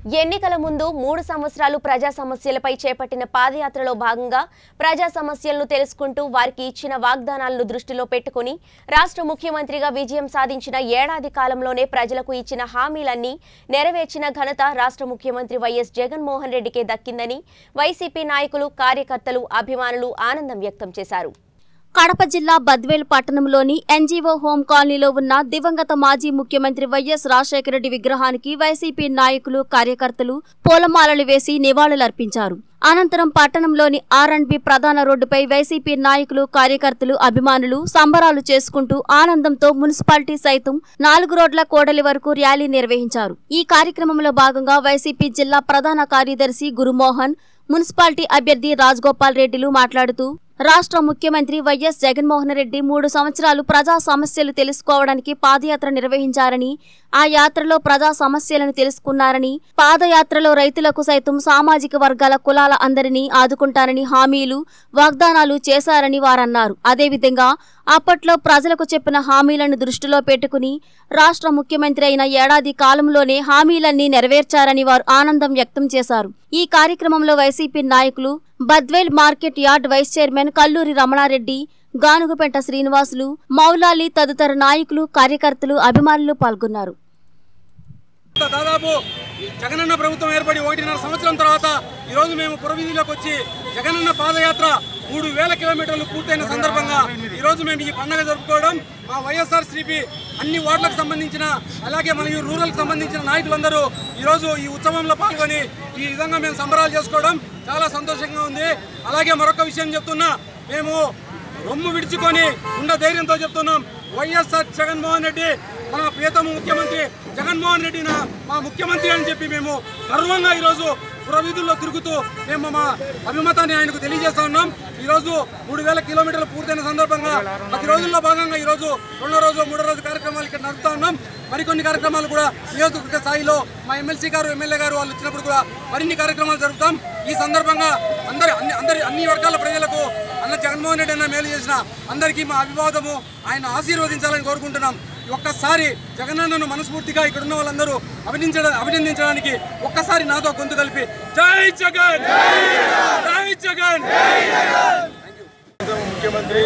ఎన్నికల ముందు మూడు సంవత్సరాలు ప్రజా సమస్యలపై చేపట్టిన పాదయాత్రలో భాగంగా ప్రజా సమస్యలను తెలుసుకుంటూ వారికి ఇచ్చిన వాగ్దానాలను దృష్టిలో పెట్టుకుని రాష్ట్ర ముఖ్యమంత్రిగా విజయం సాధించిన ఏడాది కాలంలోనే ప్రజలకు ఇచ్చిన హామీలన్నీ నెరవేర్చిన ఘనత రాష్ట్ర ముఖ్యమంత్రి వైఎస్ జగన్మోహన్ రెడ్డికే దక్కిందని వైసీపీ నాయకులు కార్యకర్తలు అభిమానులు ఆనందం వ్యక్తం చేశారు కడప జిల్లా బద్వేల్ పట్టణంలోని ఎన్జీఓ హోం కాలనీలో ఉన్న దివంగత మాజీ ముఖ్యమంత్రి వైఎస్ రాజశేఖర రెడ్డి విగ్రహానికి వైసీపీ నాయకులు కార్యకర్తలు పూలమాలలు వేసి నివాళులర్పించారు అనంతరం పట్టణంలోని ఆర్ అండ్ బి ప్రధాన రోడ్డుపై వైసీపీ నాయకులు కార్యకర్తలు అభిమానులు సంబరాలు చేసుకుంటూ ఆనందంతో మున్సిపాలిటీ సైతం నాలుగు రోడ్ల కోడలి వరకు ర్యాలీ నిర్వహించారు ఈ కార్యక్రమంలో భాగంగా వైసీపీ జిల్లా ప్రధాన కార్యదర్శి గురుమోహన్ మున్సిపాలిటీ అభ్యర్థి రాజగోపాల్ రెడ్డిలు మాట్లాడుతూ రాష్ట్ర ముఖ్యమంత్రి వైఎస్ జగన్మోహన్ రెడ్డి మూడు సంవత్సరాలు ప్రజా సమస్యలు తెలుసుకోవడానికి పాదయాత్ర నిర్వహించారని ఆ యాత్రలో ప్రజా సమస్యలను తెలుసుకున్నారని పాదయాత్రలో రైతులకు సైతం సామాజిక వర్గాల కులాల అందరినీ ఆదుకుంటారని హామీలు వాగ్దానాలు చేశారని వారన్నారు అదేవిధంగా అప్పట్లో ప్రజలకు చెప్పిన హామీలను దృష్టిలో పెట్టుకుని రాష్ట్ర ముఖ్యమంత్రి అయిన ఏడాది కాలంలోనే హామీలన్నీ నెరవేర్చారని వారు ఆనందం వ్యక్తం చేశారు ఈ కార్యక్రమంలో వైసీపీ నాయకులు Badvel market yard vice chairman Kalluri Ramanareddy Ganugupenta Srinivasulu Moulali తదితర నాయకులు కార్యకర్తలు అభిమానులు పాల్గొన్నారు దాదాపు జగనన్న ప్రభుత్వం ఏర్పడి ఒకటిన్నర సంవత్సరం తర్వాత ఈరోజు మేము పురవీధిలోకి వచ్చి జగనన్న పాదయాత్ర మూడు వేల కిలోమీటర్లు పూర్తయిన సందర్భంగా ఈరోజు మేము ఈ పండుగ జరుపుకోవడం మా వైఎస్ఆర్ శ్రీపి అన్ని వార్డులకు సంబంధించిన అలాగే మరియు రూరల్కి సంబంధించిన నాయకులందరూ ఈరోజు ఈ ఉత్సవంలో పాల్గొని ఈ విధంగా మేము సంబరాలు చేసుకోవడం చాలా సంతోషంగా ఉంది అలాగే మరొక విషయం చెప్తున్నా మేము రొమ్ము విడుచుకొని ఉన్న ధైర్యంతో చెప్తున్నాం వైఎస్ఆర్ జగన్మోహన్ రెడ్డి మన ప్రియతమ ముఖ్యమంత్రి జగన్మోహన్ రెడ్డి నా మా ముఖ్యమంత్రి అని చెప్పి మేము గర్వంగా ఈరోజు పురవీధుల్లో తిరుగుతూ మేము మా అభిమతాన్ని ఆయనకు తెలియజేస్తా ఉన్నాం ఈరోజు మూడు వేల కిలోమీటర్లు పూర్తయిన సందర్భంగా పది రోజుల్లో భాగంగా ఈరోజు రెండో రోజు మూడో రోజు కార్యక్రమాలు ఇక్కడ నడుపుతా ఉన్నాం మరికొన్ని కార్యక్రమాలు కూడా నియోజకవర్గ స్థాయిలో మా ఎమ్మెల్సీ గారు ఎమ్మెల్యే గారు వాళ్ళు వచ్చినప్పుడు కూడా మరిన్ని కార్యక్రమాలు జరుపుతాం ఈ సందర్భంగా అందరి అన్ని అందరి అన్ని వర్గాల ప్రజలకు అన్న జగన్మోహన్ రెడ్డి అన్న మేలు చేసిన అందరికీ మా అభివాదము ఆయన ఆశీర్వదించాలని కోరుకుంటున్నాం ఒక్కసారి జగనన్నను మనస్ఫూర్తిగా ఇక్కడ ఉన్న వాళ్ళందరూ అభినందించడం అభినందించడానికి ఒక్కసారి నాతో గొంతు కలిపి జై జగన్ జై జగన్ ముఖ్యమంత్రి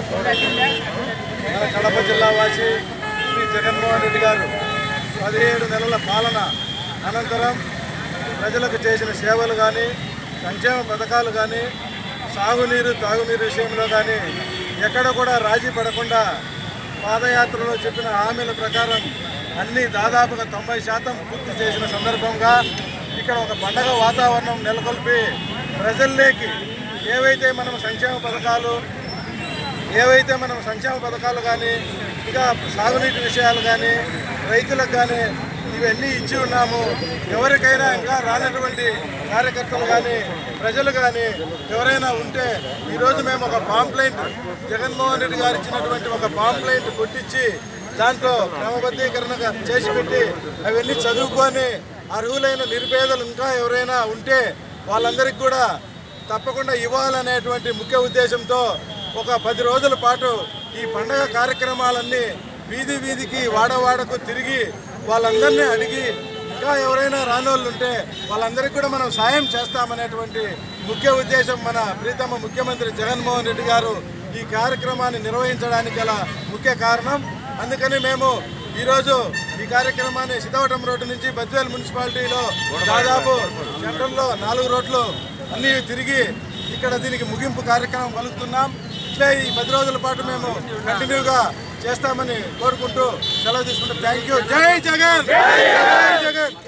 మన కడప జిల్లా వాసి శ్రీ జగన్మోహన్ రెడ్డి గారు పదిహేడు నెలల పాలన అనంతరం ప్రజలకు చేసిన సేవలు కానీ సంక్షేమ పథకాలు కానీ సాగునీరు తాగునీరు విషయంలో కానీ ఎక్కడ కూడా రాజీ పడకుండా పాదయాత్రలో చెప్పిన హామీల ప్రకారం అన్ని దాదాపుగా తొంభై శాతం పూర్తి చేసిన సందర్భంగా ఇక్కడ ఒక పండగ వాతావరణం నెలకొల్పి ప్రజల్లోకి ఏవైతే మనం సంక్షేమ పథకాలు ఏవైతే మనం సంక్షేమ పథకాలు కానీ ఇంకా సాగునీటి విషయాలు కానీ రైతులకు కానీ ఇవన్నీ ఇచ్చి ఉన్నాము ఎవరికైనా ఇంకా రానటువంటి కార్యకర్తలు కానీ ప్రజలు కానీ ఎవరైనా ఉంటే ఈరోజు మేము ఒక పాంప్లైంట్ జగన్మోహన్ రెడ్డి గారు ఇచ్చినటువంటి ఒక పాంప్లైంట్ కొట్టించి దాంట్లో క్రమబద్ధీకరణగా చేసి పెట్టి అవన్నీ చదువుకొని అర్హులైన నిరుపేదలు ఇంకా ఎవరైనా ఉంటే వాళ్ళందరికీ కూడా తప్పకుండా ఇవ్వాలనేటువంటి ముఖ్య ఉద్దేశంతో ఒక పది రోజుల పాటు ఈ పండగ కార్యక్రమాలన్నీ వీధి వీధికి వాడవాడకు తిరిగి వాళ్ళందరినీ అడిగి ఇంకా ఎవరైనా రానోళ్ళు ఉంటే వాళ్ళందరికీ కూడా మనం సాయం చేస్తామనేటువంటి ముఖ్య ఉద్దేశం మన ప్రీతమ ముఖ్యమంత్రి జగన్మోహన్ రెడ్డి గారు ఈ కార్యక్రమాన్ని నిర్వహించడానికి గల ముఖ్య కారణం అందుకని మేము ఈరోజు ఈ కార్యక్రమాన్ని సిద్ధవటం రోడ్డు నుంచి బద్వేల్ మున్సిపాలిటీలో దాదాపు సెంట్రల్లో నాలుగు రోడ్లు అన్నీ తిరిగి ఇక్కడ దీనికి ముగింపు కార్యక్రమం పలుకుతున్నాం ఇట్లే ఈ పది రోజుల పాటు మేము కంటిన్యూగా చేస్తామని కోరుకుంటూ సెలవు తీసుకుంటాం థ్యాంక్ యూ జై జగన్ జై జగన్